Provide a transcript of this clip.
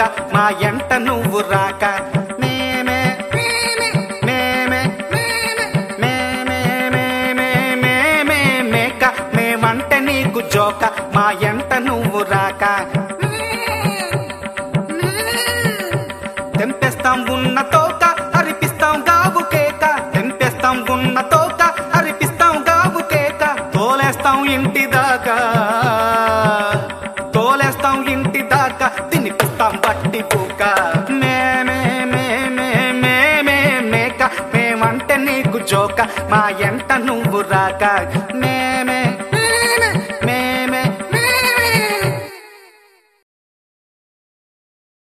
మా ఎంట నువ్వు రాక మేమే మేమే మేమే మేమే మేమే మేమే మేక మేమంటే నీకు జోక మా ఎంట నువ్వు రాక తెంపేస్తాం ఉన్న తోక అరిపిస్తాం గాబు కేక తెంపేస్తాం ఉన్న తోక అరిపిస్తాం గాబు కేక తోలేస్తాం ఇంటి దాకా తోలేస్తాం ఇంటి దాకా తినిపిస్తాం బట్టి పూక మేమే మేమే మేమే మేక మేమంటే నీకు జోక మా ఎంట నువ్వు రాక